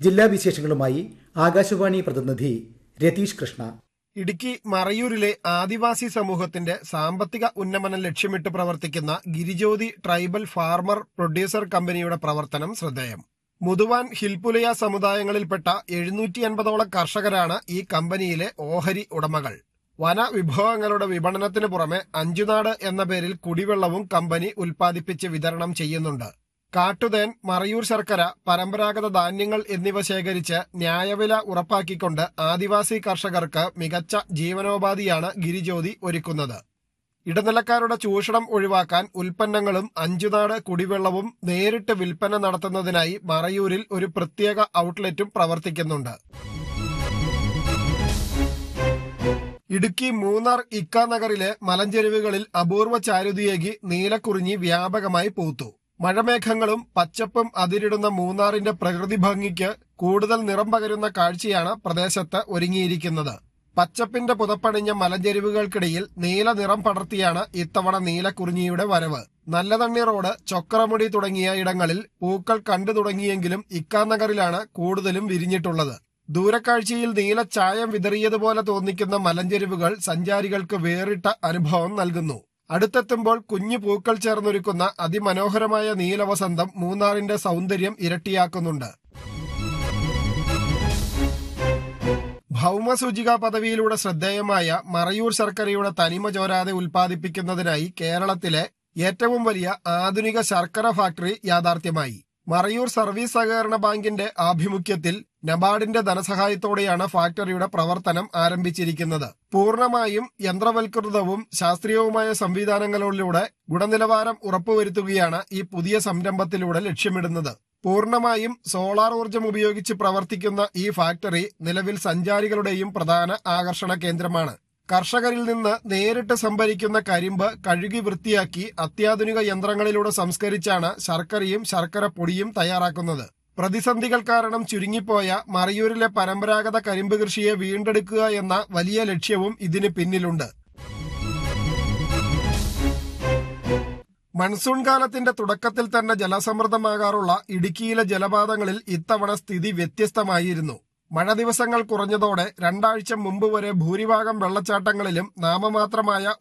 ജില്ലാ വിശേഷങ്ങളുമായി ആകാശവാണി പ്രതിനിധി രതീഷ് കൃഷ്ണ ഇടുക്കി മറയൂരിലെ ആദിവാസി സമൂഹത്തിന്റെ സാമ്പത്തിക ഉന്നമനം ലക്ഷ്യമിട്ട് പ്രവർത്തിക്കുന്ന ഗിരിജ്യോതി ട്രൈബൽ ഫാർമർ പ്രൊഡ്യൂസർ കമ്പനിയുടെ പ്രവർത്തനം ശ്രദ്ധേയം മുതുവാൻ ഹിൽപുലയ സമുദായങ്ങളിൽപ്പെട്ട എഴുന്നൂറ്റി അൻപതോളം കർഷകരാണ് ഈ കമ്പനിയിലെ ഓഹരി ഉടമകൾ വനവിഭവങ്ങളുടെ വിപണനത്തിന് പുറമെ അഞ്ചുനാട് എന്ന പേരിൽ കുടിവെള്ളവും കമ്പനി ഉൽപ്പാദിപ്പിച്ച് വിതരണം ചെയ്യുന്നുണ്ട് കാട്ടുതേൻ മറയൂർ ശർക്കര പരമ്പരാഗത ധാന്യങ്ങൾ എന്നിവ ശേഖരിച്ച് ന്യായവില ഉറപ്പാക്കിക്കൊണ്ട് ആദിവാസി കർഷകർക്ക് മികച്ച ജീവനോപാധിയാണ് ഗിരിജ്യോതി ഒരുക്കുന്നത് ഇടനിലക്കാരുടെ ചൂഷണം ഒഴിവാക്കാൻ ഉൽപ്പന്നങ്ങളും അഞ്ചുനാട് കുടിവെള്ളവും നേരിട്ട് വിൽപ്പന നടത്തുന്നതിനായി മറയൂരിൽ ഒരു പ്രത്യേക ഔട്ട്ലെറ്റും പ്രവർത്തിക്കുന്നുണ്ട് ഇടുക്കി മൂന്നാർ ഇക്ക നഗറിലെ മലഞ്ചെരുവുകളിൽ അപൂർവ ചാരുതിയേകി നീലക്കുറിഞ്ഞി വ്യാപകമായി പൂത്തു മഴമേഘങ്ങളും പച്ചപ്പും അതിരിടുന്ന മൂന്നാറിന്റെ പ്രകൃതി ഭംഗിക്ക് കൂടുതൽ നിറം പകരുന്ന കാഴ്ചയാണ് പ്രദേശത്ത് ഒരുങ്ങിയിരിക്കുന്നത് പച്ചപ്പിന്റെ പുതപ്പണിഞ്ഞ മലഞ്ചെരുവുകൾക്കിടയിൽ നീല നിറം പടർത്തിയാണ് ഇത്തവണ നീലക്കുറിഞ്ഞിയുടെ വരവ് നല്ലതണ്ണി റോഡ് ചൊക്രമുടി തുടങ്ങിയ ഇടങ്ങളിൽ പൂക്കൾ കണ്ടു തുടങ്ങിയെങ്കിലും ഇക്കാനഗറിലാണ് കൂടുതലും വിരിഞ്ഞിട്ടുള്ളത് ദൂരക്കാഴ്ചയിൽ നീല ചായം വിതറിയതുപോലെ തോന്നിക്കുന്ന മലഞ്ചെരുവുകൾ സഞ്ചാരികൾക്ക് വേറിട്ട അനുഭവം നൽകുന്നു അടുത്തെത്തുമ്പോൾ കുഞ്ഞു പൂക്കൾ ചേർന്നൊരുക്കുന്ന അതിമനോഹരമായ നീലവസന്തം മൂന്നാറിന്റെ സൗന്ദര്യം ഇരട്ടിയാക്കുന്നുണ്ട് ഭൗമസൂചിക പദവിയിലൂടെ ശ്രദ്ധേയമായ മറയൂർ ശർക്കരയുടെ തനിമ ചോരാതെ ഉൽപ്പാദിപ്പിക്കുന്നതിനായി കേരളത്തിലെ ഏറ്റവും വലിയ ആധുനിക ശർക്കര ഫാക്ടറി യാഥാർത്ഥ്യമായി മറയൂർ സർവീസ് സഹകരണ ബാങ്കിന്റെ ആഭിമുഖ്യത്തിൽ നബാർഡിന്റെ ധനസഹായത്തോടെയാണ് ഫാക്ടറിയുടെ പ്രവർത്തനം ആരംഭിച്ചിരിക്കുന്നത് പൂർണ്ണമായും യന്ത്രവൽകൃതവും ശാസ്ത്രീയവുമായ സംവിധാനങ്ങളിലൂടെ ഗുണനിലവാരം ഉറപ്പുവരുത്തുകയാണ് ഈ പുതിയ സംരംഭത്തിലൂടെ ലക്ഷ്യമിടുന്നത് പൂർണ്ണമായും സോളാർ ഊർജ്ജം ഉപയോഗിച്ച് പ്രവർത്തിക്കുന്ന ഈ ഫാക്ടറി നിലവിൽ സഞ്ചാരികളുടെയും പ്രധാന ആകർഷണ കേന്ദ്രമാണ് കർഷകരിൽ നിന്ന് നേരിട്ട് സംഭരിക്കുന്ന കരിമ്പ് കഴുകി വൃത്തിയാക്കി അത്യാധുനിക യന്ത്രങ്ങളിലൂടെ സംസ്കരിച്ചാണ് ശർക്കരയും ശർക്കര പൊടിയും തയ്യാറാക്കുന്നത് പ്രതിസന്ധികൾ കാരണം ചുരുങ്ങിപ്പോയ മറയൂരിലെ പരമ്പരാഗത കരിമ്പ് കൃഷിയെ വീണ്ടെടുക്കുക എന്ന വലിയ ലക്ഷ്യവും ഇതിന് പിന്നിലുണ്ട് മൺസൂൺ കാലത്തിന്റെ തുടക്കത്തിൽ തന്നെ ജലസമൃദ്ധമാകാറുള്ള ഇടുക്കിയിലെ ജലപാതങ്ങളിൽ ഇത്തവണ സ്ഥിതി വ്യത്യസ്തമായിരുന്നു മഴ ദിവസങ്ങൾ കുറഞ്ഞതോടെ രണ്ടാഴ്ച മുമ്പ് വരെ ഭൂരിഭാഗം വെള്ളച്ചാട്ടങ്ങളിലും നാമമാത്രമായ